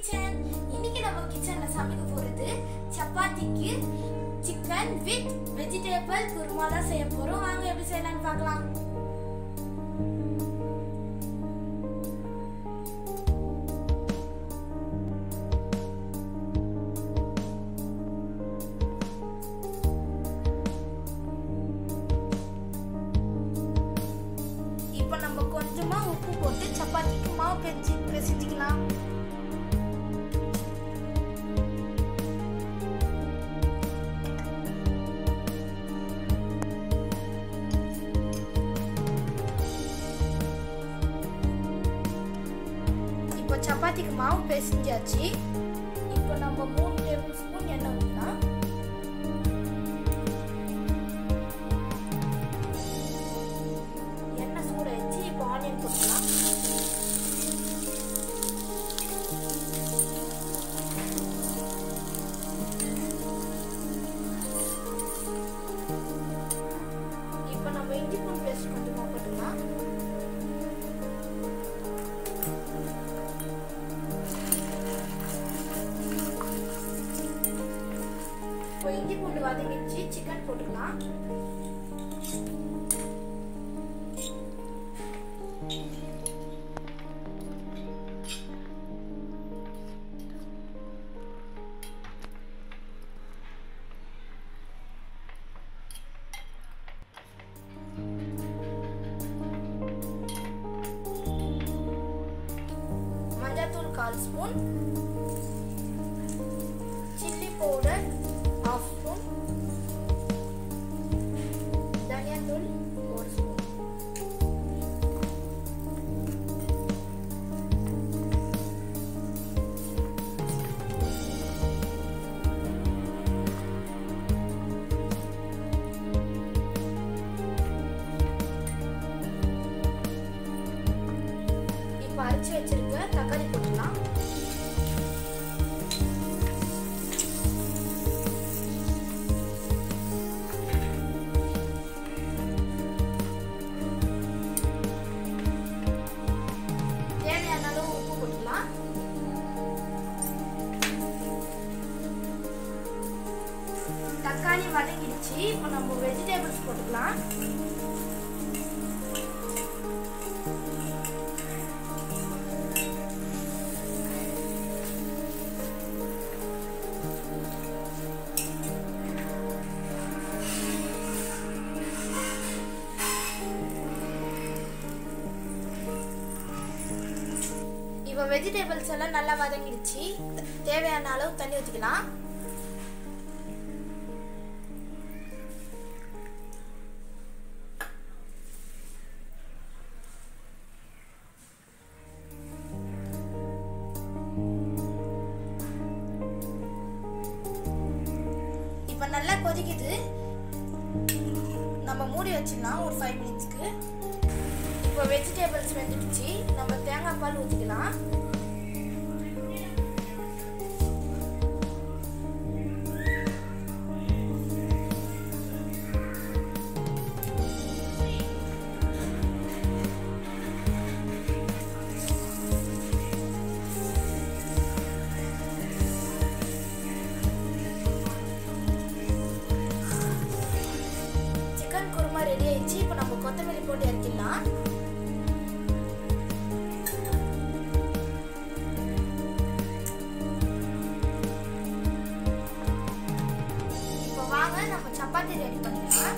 kitchen இன்னைக்கு நம்ம கிச்சன்ல சமைக்க போறது சப்பாத்திக்கு சிக்கன் வித் வெஜிடபிள் குருமா தான் செய்ய போறோம் வாங்க எப்படி செய்யலாம்னு பார்க்கலாம் இப்போ நம்ம கொஞ்சமா உப்பு போட்டு சப்பாத்திக்கு மாவு பெஞ்சு பிசைஞ்சிக்கலாம் இப்போ சப்பாத்திக்கு மாவு பிசைஞ்சாச்சு இப்போ நம்ம மூணு டேபிள் ஸ்பூன் எண்ணெய் ஊற்றலாம் எண்ணெய் சூடாயிடுச்சு இப்போ ஆனியன் போட்டுக்கலாம் இப்போ நம்ம இஞ்சி பூண்டு பேஸ்ட் கொஞ்சமாக போட்டுக்கலாம் இப்போ இஞ்சி பூண்டு வதங்கிடுச்சு சிக்கன் போட்டுக்கலாம் மஞ்சத்தூள் கால் spoon chilli powder half spoon தனியாத்தூள் ஒரு ஸ்பூன் இப்போ அரைச்சி வச்சிருக்க தக்காளி போட்டுக்கலாம் தேவையான அளவு உப்பு போட்டுக்கலாம் தக்காளி வதங்கிடுச்சு இப்போ நம்ம வெஜிடபிள்ஸ் போட்டுக்கலாம் இப்போ வெஜிடபிள்ஸ் எல்லாம் நல்லா வதங்கிடுச்சு தேவையான அளவு தண்ணி ஊற்றிக்கலாம் இப்போ நல்லா கொதிக்குது நம்ம மூடி வச்சிடலாம் ஒரு ஃபைவ் மினிட்ஸ்க்கு இப்போ வெஜிடபிள்ஸ் வெந்துடுச்சு நம்ம தேங்காய் பால் ஊற்றிக்கலாம் சிக்கன் குருமா ரெடி ஆயிடுச்சு இப்போ நம்ம கொத்தமல்லி போட்டு இறக்கிடலாம் இப்போ வாங்க நம்ம சப்பாத்தி ரெடி பண்ணிக்கலாம்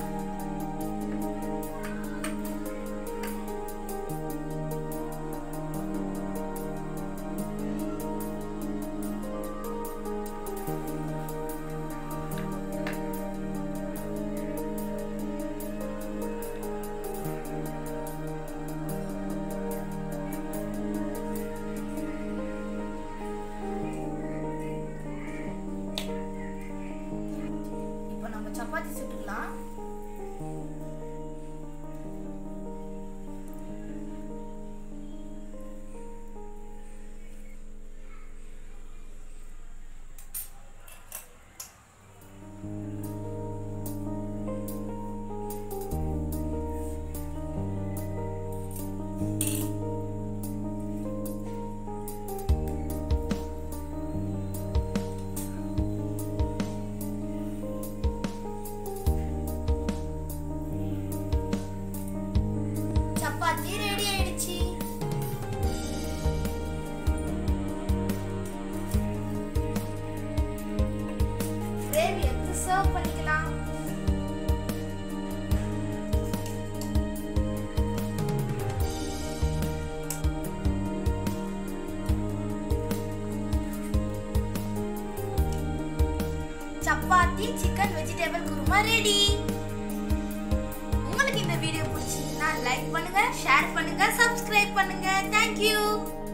இப்போ நம்ம சப்பாத்தி சுட்டுக்கலாம் சப்பாத்தி ரெடி ஆயிடுச்சு கிரேவி எடுத்து சர்வ் பண்ணிக்கலாம் chapati chicken vegetable kurma ready உங்களுக்கு இந்த வீடியோ பிடிச்சிருந்தா லைக் பண்ணுங்க ஷேர் பண்ணுங்க சப்ஸ்கிரைப் பண்ணுங்க தேங்க்யூ